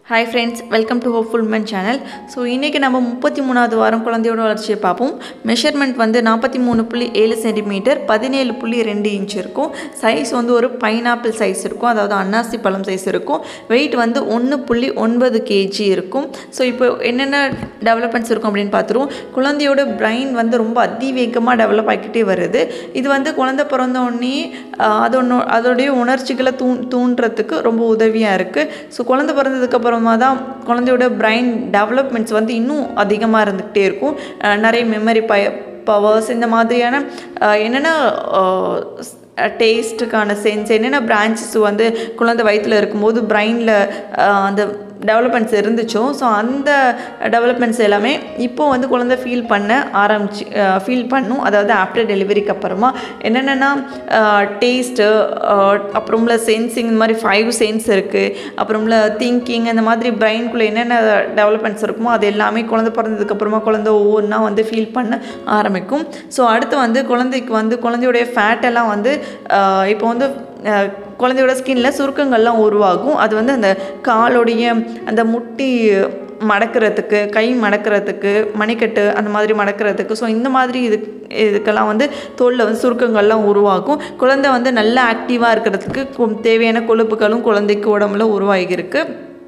hi friends welcome to hopeful men channel so இன்றைக்கி நம்ம முப்பத்தி மூணாவது வாரம் குழந்தையோட வளர்ச்சியை பார்ப்போம் மெஷர்மெண்ட் வந்து நாற்பத்தி மூணு புள்ளி ஏழு சென்டிமீட்டர் பதினேழு புள்ளி ரெண்டு இன்ச் இருக்கும் சைஸ் வந்து ஒரு பைனாப்பிள் சைஸ் இருக்கும் அதாவது அன்னாசி பழம் சைஸ் இருக்கும் வெயிட் வந்து ஒன்று புள்ளி ஒன்பது கேஜி இருக்கும் ஸோ இப்போ என்னென்ன டெவலப்மெண்ட்ஸ் இருக்கும் அப்படின்னு பார்த்துருவோம் குழந்தையோட பிரைன் வந்து ரொம்ப அதிவேகமாக டெவலப் ஆகிக்கிட்டே வருது இது வந்து குழந்தை பிறந்த உடனே ஆஹ், அதோட அதோடைய உணர்ச்சிகளை தூ தூண்டுறதுக்கு ரொம்ப உதவியாக இருக்குது ஸோ குழந்தை பிறந்ததுக்கப்புறமா தான் குழந்தையோட பிரைன் டெவலப்மெண்ட்ஸ் வந்து இன்னும் அதிகமாக இருந்துக்கிட்டே இருக்கும் ஆஹ், நிறைய மெமரி ப பவர்ஸ் இந்த மாதிரியான ஆஹ், என்னென்ன டேஸ்ட்டுக்கான சென்ஸ் என்னென்ன பிரான்ச்சஸ் வந்து குழந்தை வயிற்றில் இருக்கும்போது பிரைனில் அந்த டெவலப்மெண்ட்ஸ் இருந்துச்சோ ஸோ அந்த டெவலப்மெண்ட்ஸ் எல்லாமே இப்போ வந்து குழந்தை ஃபீல் பண்ண ஆரம்பிச்சு ஃபீல் பண்ணும் அதாவது ஆஃப்டர் டெலிவரிக்கு அப்புறமா என்னென்னா டேஸ்ட்டு அப்புறம்ல சென்சிங் இந்த மாதிரி ஃபைவ் சென்ஸ் இருக்குது அப்புறம்ல திங்கிங் அந்த மாதிரி பிரெயின்குள்ளே என்னென்ன டெவலப்மெண்ட்ஸ் இருக்குமோ அது எல்லாமே குழந்தை பிறந்ததுக்கப்புறமா குழந்தை ஒவ்வொன்றா வந்து ஃபீல் பண்ண ஆரம்பிக்கும் ஸோ அடுத்து வந்து குழந்தைக்கு வந்து குழந்தையுடைய ஃபேட் எல்லாம் வந்து ஆஹ் இப்போ வந்து ஆஹ் குழந்தையோட ஸ்கின்ல சுருக்கங்கள்லாம் உருவாகும் அது வந்து அந்த காலோடைய அந்த முட்டி மடக்கிறதுக்கு கை மடக்கிறதுக்கு மணிக்கட்டு அந்த மாதிரி மடக்கிறதுக்கு ஸோ இந்த மாதிரி இது இதுக்கெல்லாம் வந்து தோலில் வந்து சுருக்கங்கள்லாம் உருவாகும் குழந்தை வந்து நல்லா ஆக்டிவாக இருக்கிறதுக்கு கு- தேவையான கொழுப்புகளும் குழந்தைக்கு உடம்புல உருவாகியிருக்கு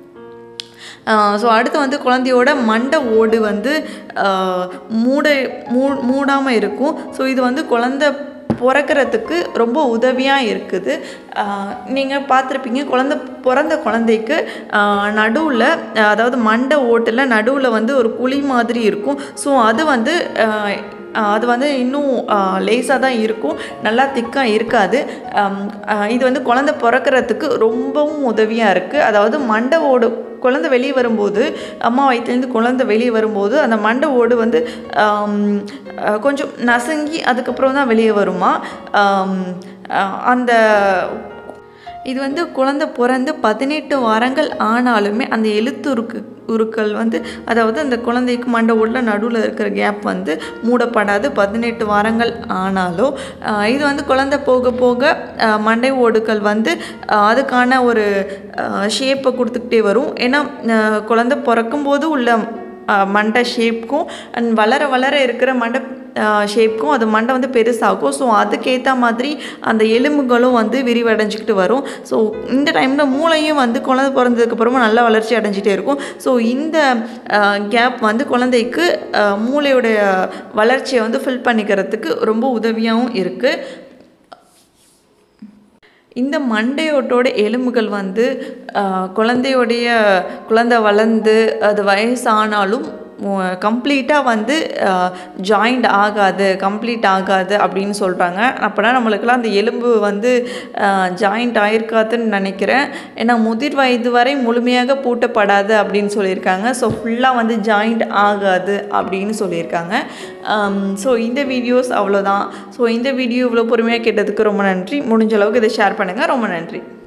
ஸோ அடுத்து வந்து குழந்தையோட மண்டை ஓடு வந்து ஆஹ், மூட மூ மூடாமல் இருக்கும் ஸோ இது வந்து குழந்தை பிறக்கிறதுக்கு ரொம்ப உதவியாக இருக்குது நீங்கள் பார்த்துருப்பீங்க குழந்தை பிறந்த குழந்தைக்கு நடுவில் அதாவது மண்டை ஓட்டில் நடுவில் வந்து ஒரு குழி மாதிரி இருக்கும் ஸோ அது வந்து ஆஹ், ஆஹ் அது வந்து இன்னும் லேஸாக தான் இருக்கும் நல்லா திக்காக இருக்காது ஆம், ஆஹ் இது வந்து குழந்தை பிறக்கிறதுக்கு ரொம்பவும் உதவியாக இருக்குது அதாவது மண்டை ஓடு குழந்தை வெளியே வரும்போது அம்மா வயிற்றுலேருந்து குழந்தை வெளியே வரும்போது அந்த மண்டை ஓடு வந்து ஆம், ஆஹ் கொஞ்சம் நசுங்கி அதுக்கப்புறம் தான் வெளியே வருமா ஆம், ஆஹ் அந்த இது வந்து குழந்தை பிறந்து பதினெட்டு வாரங்கள் ஆனாலுமே அந்த எழுத்துருக்கு உருக்கள் வந்து அதாவது அந்த குழந்தைக்கு மண்டை உள்ள நடுவில் இருக்கிற கேப் வந்து மூடப்படாது பதினெட்டு வாரங்கள் ஆனாலும் ஆஹ் இது வந்து குழந்தை போக போக ஆஹ் மண்டை ஓடுகள் வந்து ஆஹ் அதுக்கான ஒரு ஷேப்பை கொடுத்துக்கிட்டே வரும் ஏன்னா ஆஹ் குழந்தை பிறக்கும்போது உள்ள ஆஹ் மண்டை ஷேப்க்கும் அண்ட் வளர வளர இருக்கிற மண்டை ஷேப்க்கும் அது மண்டை வந்து பெருசாகும் ஸோ அதுக்கேற்ற மாதிரி அந்த எலும்புகளும் வந்து விரிவடைஞ்சிக்கிட்டு வரும் ஸோ இந்த டைமில் மூளையும் வந்து குழந்தை பிறந்ததுக்கப்புறமா நல்லா வளர்ச்சி அடைஞ்சிட்டே இருக்கும் ஸோ இந்த கேப் வந்து குழந்தைக்கு ஆஹ் மூளையோடைய வளர்ச்சியை வந்து ஃபில் பண்ணிக்கிறதுக்கு ரொம்ப உதவியாகவும் இருக்குது இந்த மண்டையோட்டோட எலும்புகள் வந்து ஆஹ், குழந்தையோடைய குழந்தை வளர்ந்து அது வயசானாலும் கம்ப்ளீட்டாக வந்து ஜாயிண்ட் ஆகாது கம்ப்ளீட் ஆகாது அப்படின்னு சொல்கிறாங்க அப்போனா நம்மளுக்கெல்லாம் அந்த எலும்பு வந்து ஜாயிண்ட் ஆயிருக்காதுன்னு நினைக்கிறேன் ஏன்னா முதிர் வயது வரை முழுமையாக பூட்டப்படாது அப்படின்னு சொல்லியிருக்காங்க ஸோ ஃபுல்லாக வந்து ஜாயிண்ட் ஆகாது அப்படின்னு சொல்லியிருக்காங்க ஸோ இந்த வீடியோஸ் அவ்வளோதான் ஸோ இந்த வீடியோ இவ்வளோ பொறுமையாக கேட்டதுக்கு ரொம்ப நன்றி முடிஞ்ச அளவுக்கு இதை ஷேர் பண்ணுங்கள் ரொம்ப நன்றி